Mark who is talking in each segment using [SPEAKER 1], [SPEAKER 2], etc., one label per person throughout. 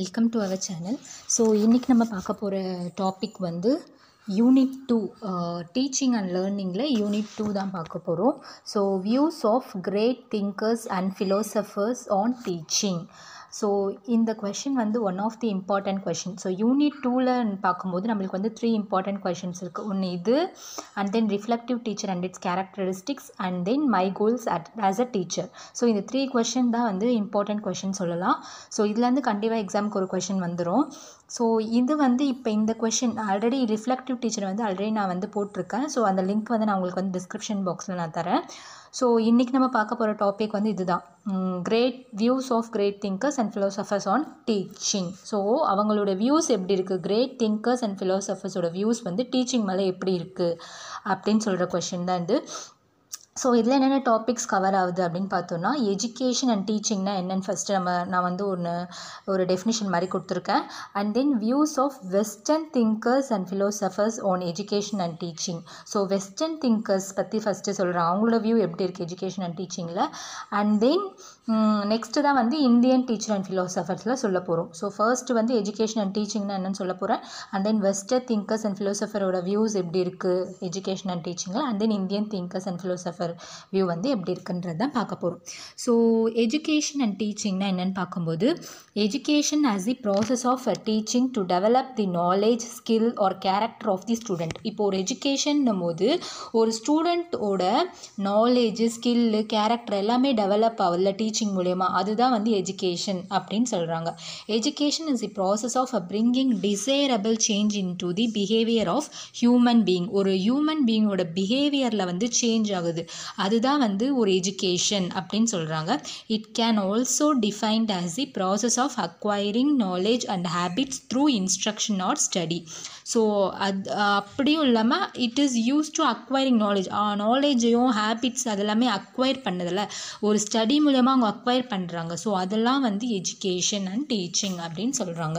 [SPEAKER 1] welcome to our channel so இன்றைக்கி நம்ம பார்க்க போகிற டாபிக் வந்து யூனிட் டூ டீச்சிங் அண்ட் லேர்னிங்கில் யூனிட் டூ தான் பார்க்க போகிறோம் so views of great thinkers and philosophers on teaching so இந்த கொஷின் வந்து one of the important question so unit டூவில் பார்க்கும்போது நம்மளுக்கு வந்து த்ரீ இம்பார்ட்டன்ட் கொஷின்ஸ் இருக்குது ஒன்று இது and then reflective teacher and its characteristics and then my goals at as a teacher so இந்த த்ரீ கொஷின் தான் வந்து இம்பார்ட்டன்ட் கொஷின் சொல்லலாம் ஸோ இதுலேருந்து கண்டிப்பாக எக்ஸாமுக்கு ஒரு கொஷின் வந்துடும் ஸோ இது வந்து இப்போ இந்த கொஷின் ஆல்ரெடி ரிஃப்ளெக்டிவ் டீச்சர் வந்து ஆல்ரெடி நான் வந்து போட்டிருக்கேன் ஸோ அந்த லிங்க் வந்து நான் உங்களுக்கு வந்து டிஸ்கிரிப்ஷன் பாக்ஸில் நான் தரேன் ஸோ இன்றைக்கி நம்ம பார்க்க போகிற டாபிக் வந்து இதுதான் great views of great thinkers and philosophers on teaching so அவங்களோட வியூஸ் எப்படி இருக்குது கிரேட் திங்கர்ஸ் அண்ட் ஃபிலோசஃபர்ஸோட வியூஸ் வந்து டீச்சிங் மேலே எப்படி இருக்குது அப்படின்னு சொல்கிற கொஷின் தான் இது ஸோ இதில் என்னென்ன டாபிக்ஸ் கவர் ஆகுது அப்படின்னு பார்த்தோன்னா எஜுகேஷன் அண்ட் டீச்சிங்னா என்னென்னு ஃபஸ்ட்டு நம்ம நான் வந்து ஒன்று ஒரு டெஃபினிஷன் மாதிரி கொடுத்துருக்கேன் and then views of western thinkers and philosophers on education and teaching so western thinkers பற்றி ஃபஸ்ட்டு சொல்கிறேன் அவங்களோட வியூ எப்படி இருக்குது எஜுகேஷன் அண்ட் டீச்சிங்கில் அண்ட் தென் நெக்ஸ்ட்டு தான் வந்து இந்தியன் டீச்சர் அண்ட் ஃபிலோசஃபர்ஸில் சொல்ல போகிறோம் ஸோ ஃபர்ஸ்ட் வந்து எஜுகேஷன் அண்ட் டீச்சிங்னா என்னென்னு சொல்ல போகிறேன் and then western thinkers and ஃபிலோசஃபரோட வியூஸ் எப்படி இருக்குது எஜுகேஷன் அண்ட் டீச்சிங்கில் and then Indian thinkers and philosopher view வந்து எப்படி இருக்குன்றது தான் பார்க்க போகிறோம் ஸோ எஜுகேஷன் அண்ட் டீச்சிங்னா என்னென்னு பார்க்கும்போது education as the process of a teaching to develop the knowledge skill or character of the student இப்போ ஒரு எஜுகேஷன்னும் போது ஒரு ஸ்டூடெண்ட்டோட நாலேஜ் ஸ்கில்லு கேரக்டர் எல்லாமே டெவலப் ஆகல டீச்சிங் மூலயமா அதுதான் வந்து எஜுகேஷன் அப்படின்னு சொல்கிறாங்க education is the process of a bringing desirable change in to the behaviour of human being ஒரு ஹியூமன் பீயிங்கோட பிஹேவியரில் வந்து சேஞ்ச் ஆகுது அதுதான் வந்து ஒரு எஜுகேஷன் அப்படின்னு சொல்கிறாங்க it can also defined as the process of acquiring knowledge and habits through instruction or study so அது அப்படியும் இல்லாமல் it is use to acquiring knowledge நாலேஜையும் ஹேபிட்ஸ் அதெல்லாமே அக்வைர் பண்ணதில்ல ஒரு ஸ்டடி மூலயமா அவங்க அக்வைர் பண்ணுறாங்க ஸோ அதெல்லாம் வந்து எஜுகேஷன் அண்ட் டீச்சிங் அப்படின்னு சொல்கிறாங்க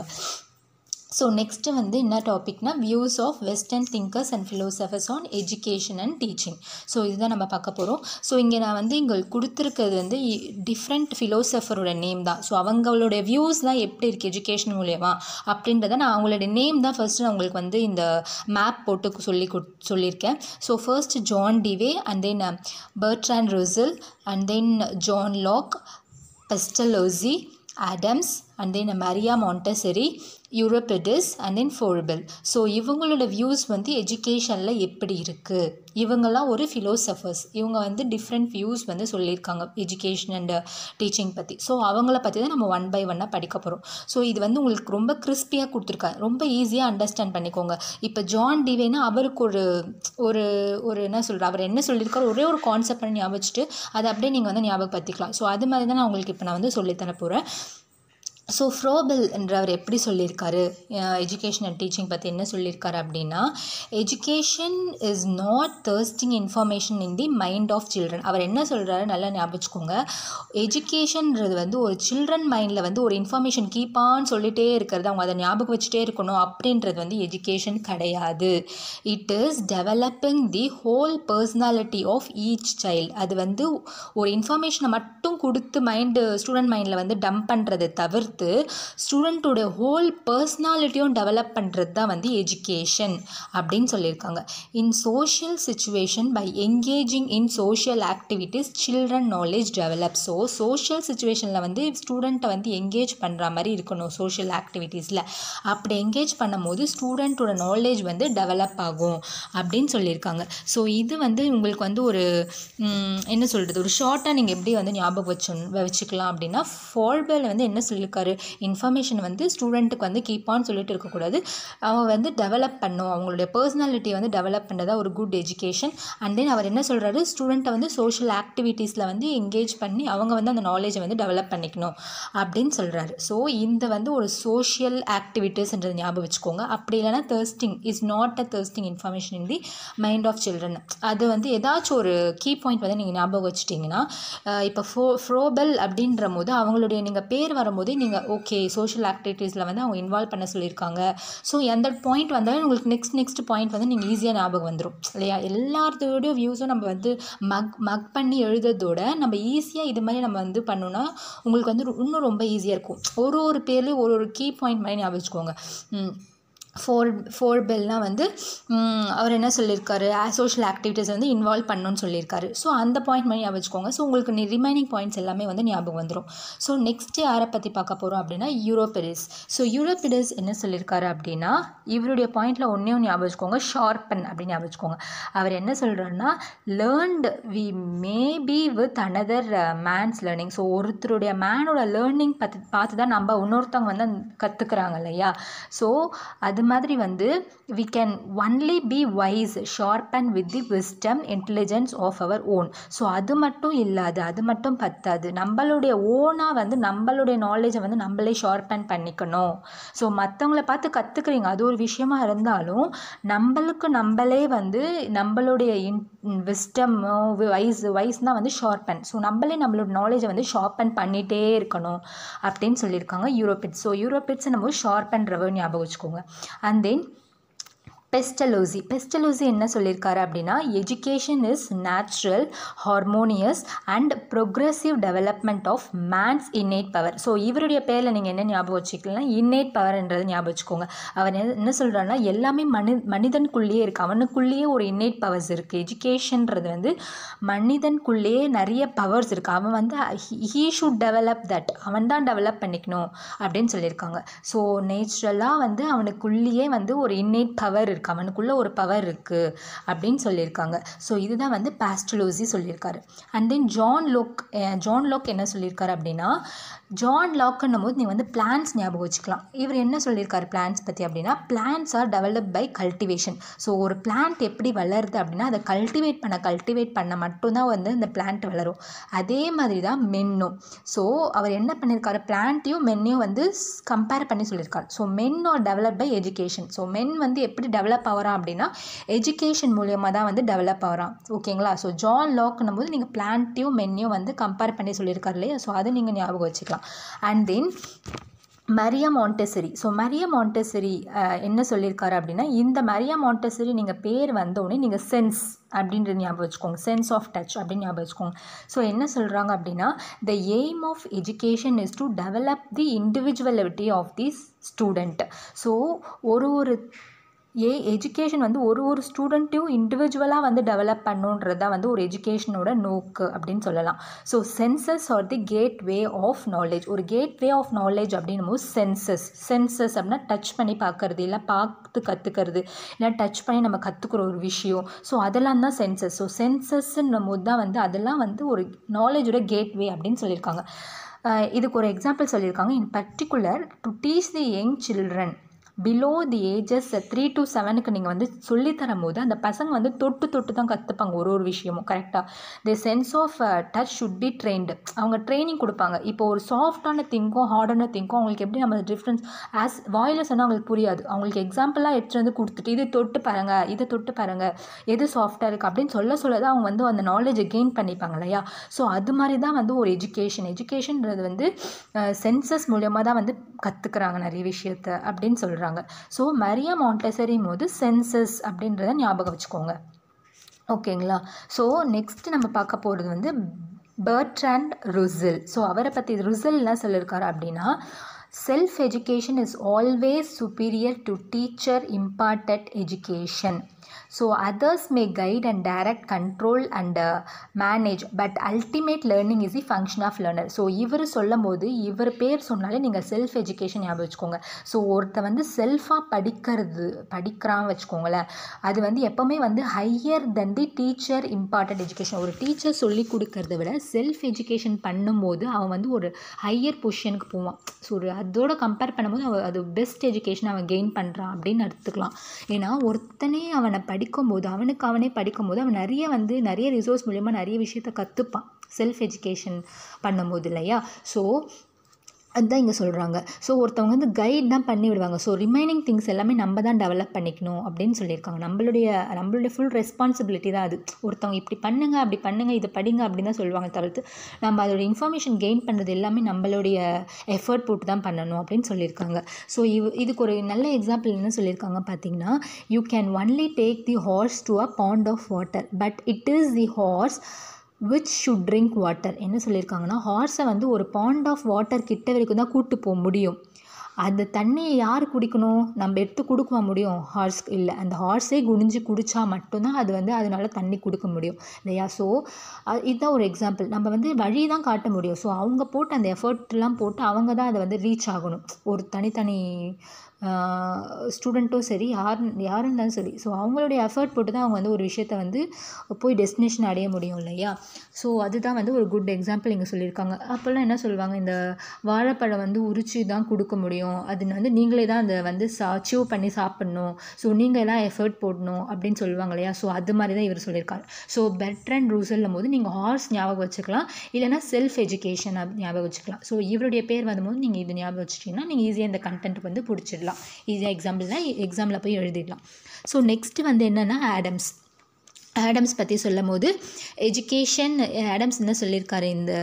[SPEAKER 1] ஸோ நெக்ஸ்ட்டு வந்து என்ன டாபிக்னா views of western thinkers and philosophers on education and teaching so இதுதான் நம்ம பார்க்க போகிறோம் ஸோ இங்கே நான் வந்து இங்கே கொடுத்துருக்கிறது வந்து டிஃப்ரெண்ட் ஃபிலோசஃபரோட நேம் தான் ஸோ அவங்களோட வியூஸ்லாம் எப்படி இருக்குது எஜுகேஷன் மூலயமா அப்படின்றத நான் அவங்களோட நேம் தான் ஃபஸ்ட்டு நான் உங்களுக்கு வந்து இந்த மேப் போட்டு சொல்லி கொட் சொல்லியிருக்கேன் so first John Dewey and then Bertrand Russell and then John Locke Pestalozzi Adams and then Maria Montessori Euripides and then Froebel so இவங்களோட வியூஸ் வந்து எஜுகேஷனில் எப்படி இருக்குது இவங்கெல்லாம் ஒரு ஃபிலோசஃபர்ஸ் இவங்க வந்து டிஃப்ரெண்ட் வியூஸ் வந்து சொல்லியிருக்காங்க எஜுகேஷன் அண்ட் டீச்சிங் பற்றி ஸோ அவங்கள பற்றி தான் நம்ம ஒன் பை ஒன்னாக படிக்க போகிறோம் ஸோ இது வந்து உங்களுக்கு ரொம்ப கிறிஸ்பியாக கொடுத்துருக்காங்க ரொம்ப ஈஸியாக அண்டர்ஸ்டாண்ட் பண்ணிக்கோங்க இப்போ ஜான் டிவேனா அவருக்கு ஒரு ஒரு ஒரு என்ன சொல்கிற அவர் என்ன சொல்லியிருக்காரோ ஒரே ஒரு கான்செப்ட் பண்ணி ஞாபகம் வச்சுட்டு அதை அப்படியே நீங்கள் வந்து ஞாபகப்படுத்திக்கலாம் ஸோ அது மாதிரி தான் நான் உங்களுக்கு இப்போ நான் வந்து சொல்லித்தர போகிறேன் ஸோ ஃப்ரோபெல் என்றவர் எப்படி சொல்லியிருக்காரு எஜுகேஷன் அண்ட் டீச்சிங் பற்றி என்ன சொல்லியிருக்காரு அப்படின்னா education is not thrusting information in the mind of children அவர் என்ன சொல்கிறாரு நல்லா ஞாபகிச்சுக்கோங்க எஜுகேஷன்ன்றது வந்து ஒரு சில்ட்ரன் மைண்டில் வந்து ஒரு இன்ஃபர்மேஷன் கீப்பான்னு சொல்லிகிட்டே இருக்கிறது அவங்க அதை ஞாபகம் வச்சுட்டே இருக்கணும் அப்படின்றது வந்து எஜுகேஷன் கிடையாது it is developing the whole personality of each child அது வந்து ஒரு இன்ஃபர்மேஷனை மட்டும் கொடுத்து மைண்டு ஸ்டூடெண்ட் மைண்டில் வந்து டம்ப் பண்ணுறதை தவிர்த்து ஸ்டூடெண்ட்டோட ஹோல் பர்சனாலிட்டியும் டெவலப் பண்ணுறது தான் வந்து எஜுகேஷன் அப்படின்னு சொல்லியிருக்காங்க in social situation by engaging in social activities children knowledge develop so social சுச்சுவேஷனில் வந்து ஸ்டூடெண்ட்டை வந்து என்கேஜ் பண்ணுற மாதிரி இருக்கணும் சோஷியல் ஆக்டிவிட்டீஸில் அப்படி என்கேஜ் பண்ணும்போது ஸ்டூடெண்ட்டோட நாலேஜ் வந்து டெவலப் ஆகும் அப்படின்னு சொல்லியிருக்காங்க ஸோ இது வந்து உங்களுக்கு வந்து ஒரு என்ன சொல்கிறது ஒரு ஷார்ட்டாக நீங்கள் எப்படி வந்து ஞாபகம் வச்சு வச்சுக்கலாம் அப்படின்னா ஃபால்பெல் வந்து என்ன சொல்லியிருக்காரு இன்ஃபர்மேஷன் வந்து ஸ்டூடெண்ட்டுக்கு வந்து கீப்பான்னு சொல்லிட்டு இருக்கக்கூடாது அவங்க வந்து டெவலப் பண்ணும் அவங்களுடைய பர்சனாலிட்டியை வந்து டெவலப் பண்ணுறதா ஒரு குட் எஜுகேஷன் அண்ட் தென் அவர் என்ன சொல்கிறாரு ஸ்டூடெண்ட்டை வந்து சோஷியல் ஆக்டிவிட்டீஸில் வந்து என்கேஜ் பண்ணி அவங்க வந்து அந்த நாலேஜை வந்து டெவலப் பண்ணிக்கணும் அப்படின்னு சொல்கிறாரு ஸோ இந்த வந்து ஒரு சோஷியல் ஆக்டிவிட்டீஸ்ன்றது ஞாபகம் வச்சுக்கோங்க அப்படி இல்லைனா thrusting is not a thrusting information in the mind of children அது வந்து ஏதாச்சும் ஒரு கீ பாயிண்ட் வந்து நீங்கள் ஞாபகம் வச்சுட்டிங்கன்னா இப்போ ஃபோ ஃப்ரோபெல் அப்படின்ற போது அவங்களுடைய நீங்கள் பேர் வரும்போது நீங்கள் சொல்லுவாங்க ஓகே சோஷியல் ஆக்டிவிட்டீஸில் வந்து அவங்க இன்வால்வ் பண்ண சொல்லியிருக்காங்க ஸோ எந்த பாயிண்ட் வந்தாலும் உங்களுக்கு நெக்ஸ்ட் நெக்ஸ்ட் பாயிண்ட் வந்து நீங்கள் ஈஸியாக ஞாபகம் வந்துடும் இல்லையா எல்லாத்தோட வியூஸும் நம்ம வந்து மக் மக் பண்ணி எழுதுறதோட நம்ம ஈஸியாக இது மாதிரி நம்ம வந்து பண்ணோன்னா உங்களுக்கு வந்து இன்னும் ரொம்ப ஈஸியாக இருக்கும் ஒரு ஒரு பேர்லேயும் ஒரு ஒரு கீ பாயிண்ட் மாதிரி ஞாபகம் வச்சுக்கோங்க ம் ஃபோர் ஃபோர் பெல்னால் வந்து ம், அவர் என்ன சொல்லியிருக்காரு சோஷியல் ஆக்டிவிட்டீஸ் வந்து இன்வால்வ் பண்ணணும்னு சொல்லியிருக்காரு ஸோ அந்த பாயிண்ட் மாதிரி ஞாபகம் வச்சுக்கோங்க ஸோ உங்களுக்கு ரிமைனிங் பாயிண்ட்ஸ் எல்லாமே வந்து ஞாபகம் வந்துடும் ஸோ நெக்ஸ்ட் யாரை பற்றி பார்க்க போகிறோம் அப்படின்னா யூரோபிடிஸ் ஸோ யூரோபிடிஸ் என்ன சொல்லியிருக்காரு அப்படின்னா இவருடைய பாயிண்டில் ஒன்றே ஒன்று ஞாபகம் வச்சுக்கோங்க ஷார்பன் அப்படின்னு ஞாபகம் வச்சுக்கோங்க அவர் என்ன சொல்கிறாருன்னா learned we maybe with another man's learning so ஒருத்தருடைய மேனோட லேர்னிங் பார்த்து பார்த்து தான் நம்ம இன்னொருத்தவங்க வந்து கற்றுக்குறாங்க இல்லையா ஸோ அது மாதிரி வந்து we can only be wise sharp and with the wisdom intelligence of our own so அது மட்டும் இல்லாது அது மட்டும் பத்தாது நம்மளுடைய ஓனாக வந்து நம்மளுடைய நாலேஜை வந்து நம்மளே ஷார்பன் பண்ணிக்கணும் ஸோ மற்றவங்கள பார்த்து கற்றுக்குறீங்க அது ஒரு விஷயமா இருந்தாலும் நம்மளுக்கு நம்மளே வந்து நம்மளுடைய இன் விஸ்டமோ வைஸ் வைஸ்னால் வந்து ஷார்பன் ஸோ நம்மளே நம்மளோட நாலேஜை வந்து ஷார்பன் பண்ணிகிட்டே இருக்கணும் அப்படின்னு சொல்லியிருக்காங்க யூரோபிட்ஸ் ஸோ யூரோபிட்ஸை நம்ம ஷார்பன்றவ ஞாபகம் வச்சுக்கோங்க அண்ட் தென் பெஸ்டலோசி பெஸ்டலோசி என்ன சொல்லியிருக்காரு அப்படின்னா education is natural harmonious and progressive development of man's innate power so இவருடைய பேரில் நீங்கள் என்ன ஞாபகம் வச்சுக்கலாம் இன்னேட் பவர்ன்றது ஞாபகம் வச்சுக்கோங்க அவர் என்ன- என்ன சொல்கிறாருன்னா எல்லாமே மனி மனிதனுக்குள்ளேயே இருக்குது அவனுக்குள்ளேயே ஒரு இன்னேட் பவர்ஸ் இருக்குது எஜுகேஷன்றது வந்து மனிதனுக்குள்ளேயே நிறைய பவர்ஸ் இருக்குது அவன் வந்து ஹீ ஷுட் டெவலப் தட் அவன் தான் டெவலப் பண்ணிக்கணும் அப்படின்னு சொல்லியிருக்காங்க ஸோ நேச்சுரலாக வந்து அவனுக்குள்ளேயே வந்து ஒரு இன்னேட் பவர் இருக்குது அவனுக்குள்ளே ஒரு பவர் இருக்குது அப்படின்னு சொல்லியிருக்காங்க ஸோ இதுதான் வந்து பாஸ்டலோசி சொல்லியிருக்காரு and then John Locke ah John Locke என்ன சொல்லியிருக்காரு அப்படின்னா ஜான் லாக்குன்னும் போது நீங்கள் வந்து பிளான்ஸ் ஞாபகம் வச்சுக்கலாம் இவர் என்ன சொல்லியிருக்காரு பிளான்ஸ் பற்றி அப்படின்னா plants are develop by cultivation so ஒரு பிளான்ட் எப்படி வளருது அப்படின்னா அதை கல்டிவேட் பண்ண கல்டிவேட் பண்ண மட்டும்தான் வந்து இந்த பிளான்ட் வளரும் அதே மாதிரி தான் மென்னும் ஸோ அவர் என்ன பண்ணியிருக்காரு பிளான்ட்டையும் மென்னையும் வந்து கம்பேர் பண்ணி சொல்லியிருக்காரு so men are develop by education so men வந்து எப்படி டெவலப் ஆகிறான் அப்படின்னா எஜுகேஷன் மூலியமாக தான் வந்து டெவலப் ஆகிறான் ஓகேங்களா ஸோ ஜான் லாக்னும் போது நீங்கள் பிளான்ட்டையும் மென்னையும் வந்து கம்பேர் பண்ணி சொல்லியிருக்காரு இல்லையா ஸோ அதை நீங்கள் ஞாபகம் வச்சுக்கலாம் and then Maria Montessori so Maria Montessori என்ன சொல்லியிருக்காரு அப்படின்னா இந்த மரியா மாண்டெசரி நீங்கள் பேர் வந்த உடனே நீங்கள் சென்ஸ் அப்படின்றது ஞாபகம் வச்சுக்கோங்க சென்ஸ் ஆஃப் டச் அப்படின்னு ஞாபகம் வச்சுக்கோங்க ஸோ என்ன சொல்கிறாங்க அப்படின்னா the aim of education is to develop the individuality of the student so ஒரு ஒரு ஏ எஜுகேஷன் வந்து ஒரு ஒரு ஸ்டூடெண்ட்டையும் இண்டிவிஜுவலாக வந்து டெவலப் பண்ணுன்றது தான் வந்து ஒரு எஜுகேஷனோட நோக்கு அப்படின்னு சொல்லலாம் so senses are the gateway of knowledge ஒரு கேட் வே ஆஃப் நாலேஜ் அப்படின்னும் போது சென்சஸ் சென்சஸ் அப்படின்னா டச் பண்ணி பார்க்கறது இல்லை பார்த்து கற்றுக்கிறது இல்லை டச் பண்ணி நம்ம கற்றுக்குற ஒரு விஷயம் ஸோ அதெல்லாம் தான் சென்சஸ் ஸோ சென்சஸ்ன்னும் போது தான் வந்து அதெல்லாம் வந்து ஒரு நாலேஜோட கேட் வே அப்படின்னு சொல்லியிருக்காங்க அஹ் இதுக்கு ஒரு எக்ஸாம்பிள் சொல்லியிருக்காங்க in particular to teach the young children below the ages three to செவனுக்கு நீங்கள் வந்து சொல்லித் தரும்போது அந்த பசங்க வந்து தொட்டு தொட்டு தான் கற்றுப்பாங்க ஒரு ஒரு விஷயமும் கரெக்டாக the sense of touch should be trained அவங்க ட்ரைனிங் கொடுப்பாங்க இப்போ ஒரு சாஃப்டான திங்கும் ஹார்டான திங்கும் அவங்களுக்கு எப்படி நம்ம டிஃப்ரென்ஸ் ஆஸ் வாயில் சொன்னால் அவங்களுக்கு புரியாது அவங்களுக்கு எக்ஸாம்பிளாக எடுத்துட்டு வந்து கொடுத்துட்டு இது தொட்டு பாருங்க இதை தொட்டு பாருங்க எது சாஃப்டாக இருக்குது அப்படின்னு சொல்ல சொல்ல தான் அவங்க வந்து அந்த நாலேஜை கெயின் பண்ணிப்பாங்க இல்லையா ஸோ அது மாதிரி தான் வந்து ஒரு எஜுகேஷன் எஜுகேஷன்றது வந்து சென்சஸ் மூலியமாக தான் வந்து கற்றுக்குறாங்க நிறைய விஷயத்த அப்படின்னு சொல்கிறாங்க ஸோ மரியா மாண்டெசரியும் போது சென்சஸ் அப்படின்றத ஞாபகம் வச்சுக்கோங்க ஓகேங்களா ஸோ நெக்ஸ்ட் நம்ம பார்க்க போகிறது வந்து பர்ட்ராண்ட் ருசில் ஸோ அவரை பற்றி ருசில் என்ன சொல்லியிருக்காரு அப்படின்னா self education is always superior to teacher imparted education so others may guide and direct control and manage but ultimate learning is the function of learner so இவர் சொல்லும் போது இவர் பேர் சொன்னாலே நீங்கள் செல்ஃப் எஜுகேஷன் ஞாபகம் வச்சுக்கோங்க ஸோ ஒருத்த வந்து செல்ஃபாக படிக்கிறது படிக்கிறான்னு வச்சுக்கோங்களேன் அது வந்து எப்போவுமே வந்து higher then the teacher important education ஒரு டீச்சர் சொல்லி கொடுக்கறத விட செல்ஃப் எஜுகேஷன் பண்ணும்போது அவன் வந்து ஒரு ஹையர் பொசிஷனுக்கு போவான் ஸோ ஒரு அதோட கம்பேர் பண்ணும்போது அவன் அது பெஸ்ட் எஜுகேஷன் அவன் கெயின் பண்ணுறான் அப்படின்னு எடுத்துக்கலாம் ஏன்னா ஒருத்தனே அவனை படிக்கும்போது அவனுக்கு அவனே படிக்கும்போது அவன் நிறைய வந்து நிறைய ரிசோர்ஸ் மூலயமா நிறைய விஷயத்த கற்றுப்பான் செல்ஃப் எஜுகேஷன் பண்ணும்போது இல்லையா ஸோ அதுதான் இங்கே சொல்கிறாங்க ஸோ ஒருத்தவங்க வந்து கைட் தான் பண்ணி விடுவாங்க ஸோ ரிமைனிங் திங்ஸ் எல்லாமே நம்ம தான் டெவலப் பண்ணிக்கணும் அப்படின்னு சொல்லியிருக்காங்க நம்மளுடைய நம்மளுடைய ஃபுல் ரெஸ்பான்சிபிலிட்டி தான் அது ஒருத்தவங்க இப்படி பண்ணுங்க அப்படி பண்ணுங்க இதை படிங்க அப்படின்னு தான் சொல்லுவாங்க தவிர்த்து நம்ம அதோட இன்ஃபர்மேஷன் கெயின் பண்ணுறது எல்லாமே நம்மளுடைய எஃபர்ட் போட்டு தான் பண்ணணும் அப்படின்னு சொல்லியிருக்காங்க ஸோ இவ் இதுக்கு ஒரு நல்ல எக்ஸாம்பிள் என்ன சொல்லியிருக்காங்க பார்த்தீங்கன்னா you can only take the horse to a pond of water but it is the horse which should drink water என்ன சொல்லியிருக்காங்கன்னா ஹார்ஸை வந்து ஒரு பாண்ட் ஆஃப் வாட்டர் கிட்ட வரைக்கும் தான் கூட்டு போக முடியும் அந்த தண்ணியை யார் குடிக்கணும் நம்ம எடுத்து கொடுக்க முடியும் ஹார்ஸ்க்கு இல்லை அந்த ஹார்ஸே குனிஞ்சு குடித்தா மட்டும்தான் அது வந்து அதனால தண்ணி கொடுக்க முடியும் இல்லையா ஸோ இதுதான் ஒரு எக்ஸாம்பிள் நம்ம வந்து வழி தான் காட்ட முடியும் ஸோ அவங்க போட்டு அந்த எஃபர்ட்லாம் போட்டு அவங்க தான் அதை வந்து ரீச் ஆகணும் ஒரு தனித்தனி ஸ்டூடெண்ட்டும் சரி யார் யார் இருந்தாலும் சரி ஸோ அவங்களுடைய எஃபர்ட் போட்டு தான் அவங்க வந்து ஒரு விஷயத்தை வந்து போய் டெஸ்டினேஷன் அடைய முடியும் இல்லையா ஸோ அதுதான் வந்து ஒரு குட் எக்ஸாம்பிள் இங்கே சொல்லியிருக்காங்க அப்போல்லாம் என்ன சொல்லுவாங்க இந்த வாழைப்பழம் வந்து உரிச்சு தான் கொடுக்க முடியும் அது வந்து நீங்களே தான் அதை வந்து சா சீவ் பண்ணி சாப்பிட்ணும் ஸோ நீங்கள் எல்லாம் எஃபர்ட் போடணும் அப்படின்னு சொல்லுவாங்க இல்லையா ஸோ அது மாதிரி தான் இவர் சொல்லியிருக்காரு ஸோ பெட்டர் அண்ட் ரூசல்னும் போது நீங்கள் ஹார்ஸ் ஞாபகம் வச்சுக்கலாம் இல்லைனா செல்ஃப் எஜுகேஷன் ஞாபகம் வச்சுக்கலாம் ஸோ இவருடைய பேர் வரும்போது நீங்கள் இது ஞாபகம் வச்சுட்டிங்கன்னா நீங்கள் ஈஸியாக இந்த கண்டென்ட் வந்து பிடிச்சிடலாம் ஈஸியாக எக்ஸாம்பிள்னால் எக்ஸாமில் போய் எழுதிடலாம் ஸோ நெக்ஸ்ட்டு வந்து என்னென்னா ஆடம்ஸ் ஆடம்ஸ் பற்றி சொல்லும் போது எஜுகேஷன் ஆடம்ஸ் என்ன சொல்லியிருக்காரு இந்த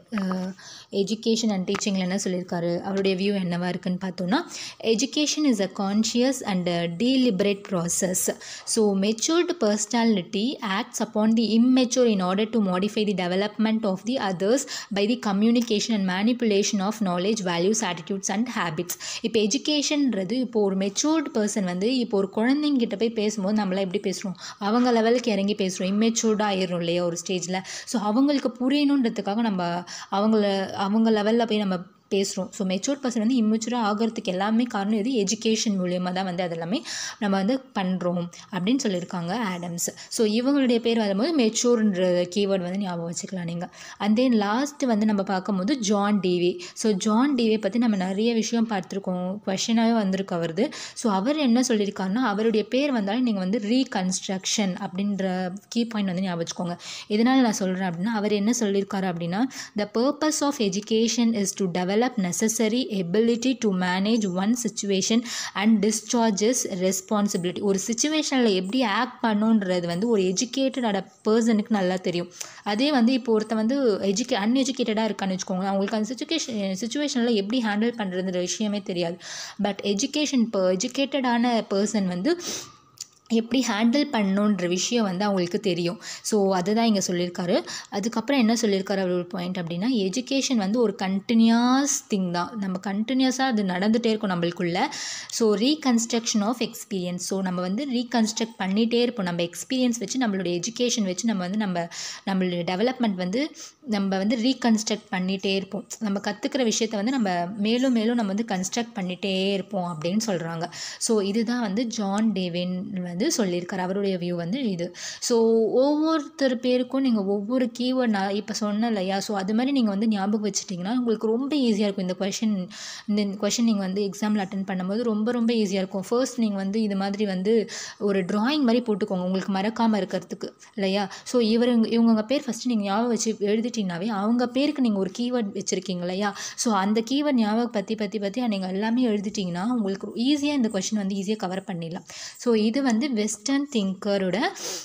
[SPEAKER 1] எஜுகேஷன் அண்ட் டீச்சிங்கில் என்ன சொல்லியிருக்காரு அவருடைய வியூ என்னவா இருக்குன்னு பார்த்தோன்னா education is a conscious and deliberate process so matured personality acts upon the immature in order to modify the development of the others by the communication and manipulation of knowledge values attitudes and habits இப்போ எஜுகேஷன்ன்றது இப்போ ஒரு matured person வந்து இப்போ ஒரு குழந்தைங்கிட்ட போய் பேசும்போது நம்மளாம் எப்படி பேசுகிறோம் அவங்க லெவலுக்கு இறங்கி பேசுகிறோம் இம்மெச்சூர்டாக ஆயிரும் இல்லையா ஒரு ஸ்டேஜில் ஸோ அவங்களுக்கு புரியணுன்றதுக்காக நம்ம அவங்கள அவங்க லெவலில் போய் நம்ம பேசுகிறோம் ஸோ மெச்சூர் பர்சன் வந்து இம்மெச்சூராக ஆகிறதுக்கு எல்லாமே காரணம் இது எஜுகேஷன் மூலியமாக தான் வந்து அது எல்லாமே நம்ம வந்து பண்ணுறோம் அப்படின்னு சொல்லியிருக்காங்க ஆடம்ஸ் ஸோ இவங்களுடைய பேர் வரும்போது மெச்சூர்ன்ற கீவேர்டு வந்து ஞாபகம் வச்சுக்கலாம் நீங்கள் அண்ட் தென் லாஸ்ட்டு வந்து நம்ம பார்க்கும்போது ஜான் டிவி ஸோ ஜான் டிவியை பற்றி நம்ம நிறைய விஷயம் பார்த்துருக்கோம் கொஷனாகவே வந்திருக்கு அவரது ஸோ அவர் என்ன சொல்லியிருக்காருன்னா அவருடைய பேர் வந்தாலும் நீங்கள் வந்து ரீகன்ஸ்ட்ரக்ஷன் அப்படின்ற கீ பாயிண்ட் வந்து ஞாபகம் வச்சுக்கோங்க எதனால் நான் சொல்கிறேன் அப்படின்னா அவர் என்ன சொல்லியிருக்காரு அப்படின்னா the purpose of education is to develop necessary ability to manage one situation and discharges responsibility ஒரு சுச்சுவேஷனில் எப்படி ஆக்ட் பண்ணுன்றது வந்து ஒரு எஜுகேட்டடான பர்சனுக்கு நல்லா தெரியும் அதே வந்து இப்போ ஒருத்தன் வந்து எஜுகே அன்எஜுகேட்டடாக இருக்கான்னு வச்சுக்கோங்களேன் அவங்களுக்கு அந்த சுச்சுவேஷன் சுச்சுவேஷனில் எப்படி ஹேண்டில் பண்ணுறதுன்ற விஷயமே தெரியாது பட் எஜுகேஷன் இப்போ எஜுகேட்டடான பர்சன் வந்து எப்படி ஹேண்டில் பண்ணணுன்ற விஷயம் வந்து அவங்களுக்கு தெரியும் ஸோ அதுதான் இங்கே சொல்லியிருக்காரு அதுக்கப்புறம் என்ன சொல்லியிருக்காரு அவர் ஒரு பாயிண்ட் அப்படின்னா எஜுகேஷன் வந்து ஒரு கண்டினியூஸ் திங் தான் நம்ம கண்டினியூஸாக அது நடந்துகிட்டே இருக்கும் நம்மளுக்குள்ள so reconstruction of experience so நம்ம வந்து ரீகன்ஸ்ட்ரக்ட் பண்ணிகிட்டே இருப்போம் நம்ம எக்ஸ்பீரியன்ஸ் வச்சு நம்மளுடைய எஜுகேஷன் வச்சு நம்ம வந்து நம்ம நம்மளுடைய டெவலப்மெண்ட் வந்து நம்ம வந்து ரீகன்ஸ்ட்ரக்ட் பண்ணிகிட்டே இருப்போம் நம்ம கற்றுக்கிற விஷயத்தை வந்து நம்ம மேலும் மேலும் நம்ம வந்து கன்ஸ்ட்ரக்ட் பண்ணிகிட்டே இருப்போம் அப்படின்னு சொல்கிறாங்க ஸோ இதுதான் வந்து ஜான் டேவின் வந்து சொல்லியிருக்காரு அவருடைய வியூ வந்து இது ஸோ ஒவ்வொருத்தர் பேருக்கும் நீங்கள் ஒவ்வொரு கீவேர்ட் நான் இப்போ சொன்னேன் இல்லையா ஸோ அது மாதிரி நீங்கள் வந்து ஞாபகம் வச்சுட்டிங்கன்னா உங்களுக்கு ரொம்ப ஈஸியாக இருக்கும் இந்த கொஷின் இந்த கொஷின் நீங்கள் வந்து எக்ஸாமில் அட்டன் பண்ணும்போது ரொம்ப ரொம்ப ஈஸியாக இருக்கும் ஃபர்ஸ்ட் நீங்கள் வந்து இது மாதிரி வந்து ஒரு ட்ராயிங் மாதிரி போட்டுக்கோங்க உங்களுக்கு மறக்காமல் இருக்கிறதுக்கு இல்லையா ஸோ இவர் இவங்க பேர் ஃபஸ்ட்டு நீங்கள் ஞாபகம் வச்சு எழுதிட்டிங்கனாவே அவங்க பேருக்கு நீங்கள் ஒரு கீவேர்ட் வச்சுருக்கீங்க இல்லையா ஸோ அந்த கீவேர்ட் ஞாபகம் பற்றி பற்றி பற்றி நீங்கள் எல்லாமே எழுதிட்டிங்கன்னா உங்களுக்கு ஈஸியாக இந்த கொஷின் வந்து ஈஸியாக கவர் பண்ணிடலாம் ஸோ இது வந்து வெஸ்டர்ன் திங்கரோட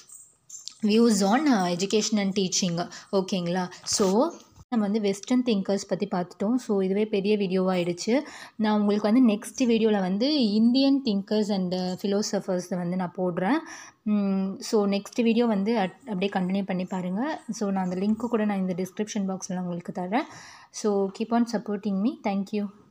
[SPEAKER 1] views on education and teaching ஓகேங்களா ஸோ நம்ம வந்து வெஸ்டர்ன் திங்கர்ஸ் பற்றி பார்த்துட்டோம் ஸோ இதுவே பெரிய வீடியோவாகிடுச்சு நான் உங்களுக்கு வந்து நெக்ஸ்ட் வீடியோவில் வந்து இந்தியன் திங்கர்ஸ் அண்ட் ஃபிலோசஃபர்ஸ் வந்து நான் போடுறேன் ஸோ நெக்ஸ்ட் வீடியோ வந்து அட் அப்படியே கண்டினியூ பண்ணி பாருங்கள் ஸோ நான் அந்த லிங்க்கு கூட நான் இந்த டிஸ்கிரிப்ஷன் பாக்ஸில் உங்களுக்கு தரேன் so keep on supporting me thank you